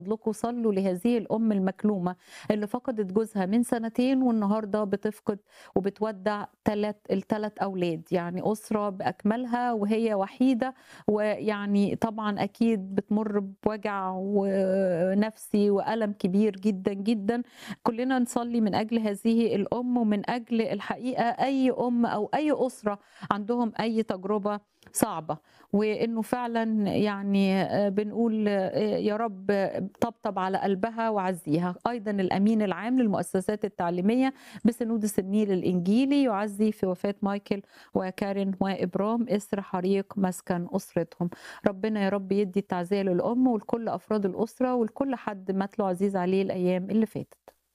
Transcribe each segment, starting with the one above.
فضلكم صلوا لهذه الأم المكلومة اللي فقدت جوزها من سنتين والنهاردة بتفقد وبتودع تلات التلات أولاد يعني أسرة بأكملها وهي وحيدة ويعني طبعا أكيد بتمر بوجع ونفسي وألم كبير جدا جدا كلنا نصلي من أجل هذه الأم ومن أجل الحقيقة أي أم أو أي أسرة عندهم أي تجربة صعبة وإنه فعلا يعني بنقول يا رب طبطب على قلبها وعزيها أيضا الأمين العام للمؤسسات التعليمية بسنودس النيل الإنجيلي يعزي في وفاة مايكل وكارين وإبرام إسر حريق مسكن أسرتهم ربنا يا رب يدي التعزية للأم ولكل أفراد الأسرة ولكل حد مات له عزيز عليه الأيام اللي فاتت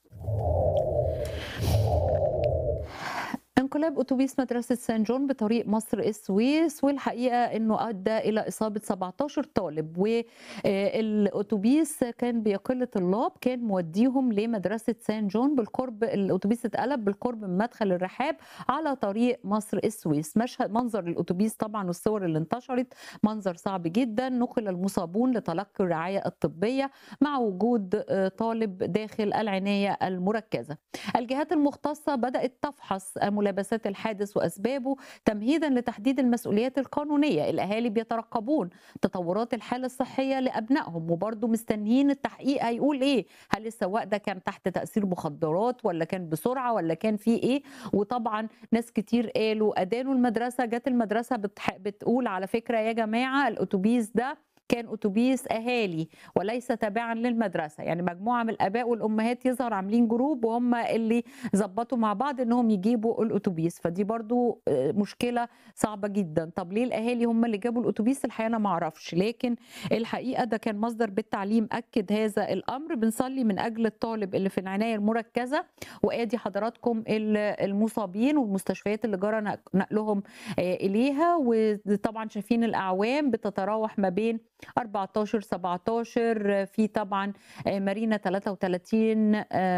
انقلاب اتوبيس مدرسه سان جون بطريق مصر السويس والحقيقه انه ادى الى اصابه 17 طالب والاتوبيس كان بيقل طلاب كان موديهم لمدرسه سان جون بالقرب الاتوبيس اتقلب بالقرب من مدخل الرحاب على طريق مصر السويس مشهد منظر الاتوبيس طبعا والصور اللي انتشرت منظر صعب جدا نقل المصابون لتلقي الرعايه الطبيه مع وجود طالب داخل العنايه المركزه الجهات المختصه بدات تفحص ملابسات الحادث واسبابه تمهيدا لتحديد المسؤوليات القانونيه الاهالي بيترقبون تطورات الحاله الصحيه لابنائهم وبرضه مستنيين التحقيق هيقول ايه هل السواق ده كان تحت تاثير مخدرات ولا كان بسرعه ولا كان في ايه وطبعا ناس كتير قالوا ادانوا المدرسه جت المدرسه بتح... بتقول على فكره يا جماعه الاتوبيس ده كان اتوبيس اهالي وليس تابعا للمدرسه يعني مجموعه من الاباء والامهات يظهر عاملين جروب وهم اللي ظبطوا مع بعض انهم يجيبوا الاتوبيس فدي برضو مشكله صعبه جدا طب ليه الاهالي هم اللي جابوا الاتوبيس الحقيقه انا ما اعرفش لكن الحقيقه ده كان مصدر بالتعليم اكد هذا الامر بنصلي من اجل الطالب اللي في العنايه المركزه وادي حضراتكم المصابين والمستشفيات اللي جرى نقلهم اليها وطبعا شايفين الاعوام بتتراوح ما بين 14 17 في طبعا مارينا 33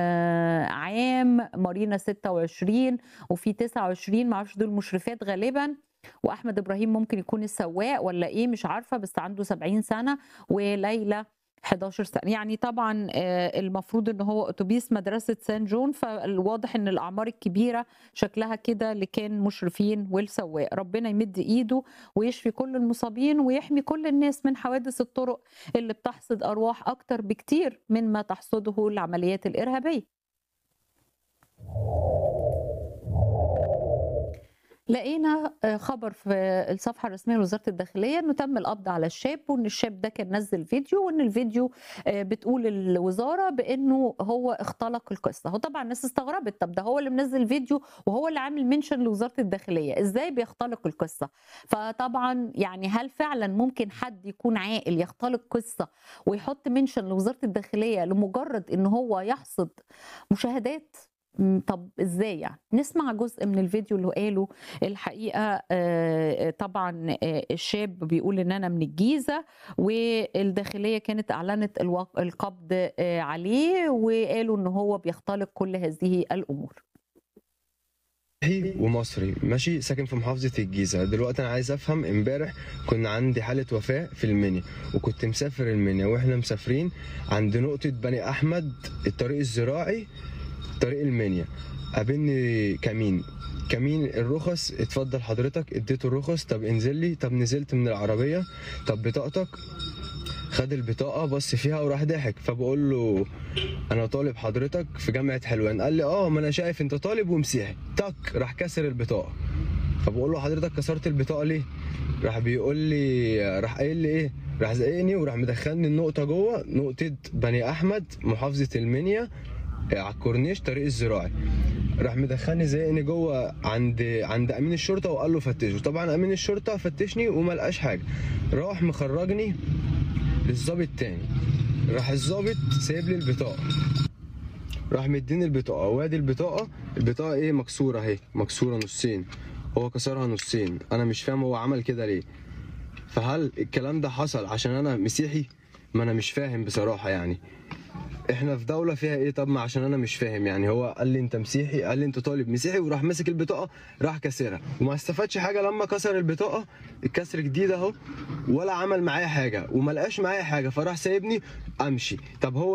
عام مارينا 26 وفي 29 ما اعرفش دول مشرفات غالبا واحمد ابراهيم ممكن يكون السواق ولا ايه مش عارفه بس عنده 70 سنه وليلى 11 سنه يعني طبعا المفروض ان هو اتوبيس مدرسه سان جون فالواضح ان الاعمار الكبيره شكلها كده اللي كان مشرفين والسواق ربنا يمد ايده ويشفي كل المصابين ويحمي كل الناس من حوادث الطرق اللي بتحصد ارواح اكتر بكتير من ما تحصده العمليات الارهابيه لقينا خبر في الصفحه الرسميه لوزاره الداخليه انه تم القبض على الشاب وان الشاب ده كان نزل فيديو وان الفيديو بتقول الوزاره بانه هو اختلق القصه هو طبعا الناس استغربت طب ده هو اللي منزل فيديو وهو اللي عامل منشن لوزاره الداخليه ازاي بيختلق القصه فطبعا يعني هل فعلا ممكن حد يكون عاقل يختلق قصه ويحط منشن لوزاره الداخليه لمجرد ان هو يحصد مشاهدات طب ازاي يعني نسمع جزء من الفيديو اللي قاله الحقيقه طبعا الشاب بيقول ان انا من الجيزه والداخليه كانت اعلنت القبض عليه وقالوا ان هو بيختلق كل هذه الامور ومصري ماشي ساكن في محافظة الجيزة دلوقتي أنا عايز أفهم امبارح كنا عندي حالة وفاة في المنيا وكنت مسافر المنيا وإحنا مسافرين عند نقطة بني أحمد الطريق الزراعي طريق المنيا قابلني كمين كمين الرخص اتفضل حضرتك اديته الرخص طب انزل لي طب نزلت من العربيه طب بطاقتك خد البطاقه بص فيها وراح ضحك فبقول له انا طالب حضرتك في جامعه حلوان قال لي اه ما انا شايف انت طالب ومسيحي تك راح كسر البطاقه فبقول له حضرتك كسرت البطاقه ليه راح بيقول لي راح قايل لي ايه راح زقني وراح مدخلني النقطه جوه نقطه بني احمد محافظه المنيا على الكورنيش طريق الزراعي راح مدخلني زيني جوه عند عند امين الشرطه وقال له فتشه طبعا امين الشرطه فتشني وما لقاش حاجه راح مخرجني للظابط تاني راح الظابط سايب لي البطاقه راح مديني البطاقه وادي البطاقه البطاقه ايه مكسوره اهي مكسوره نصين هو كسرها نصين انا مش فاهم هو عمل كده ليه فهل الكلام ده حصل عشان انا مسيحي ما انا مش فاهم بصراحه يعني احنا في دوله فيها ايه طب ما عشان انا مش فاهم يعني هو قال لي انت مسيحي قال لي انت طالب مسيحي وراح ماسك البطاقه راح كسرها وما استفادش حاجه لما كسر البطاقه الكسر جديد اهو ولا عمل معايا حاجه وما لقاش معايا حاجه فراح سايبني امشي طب هو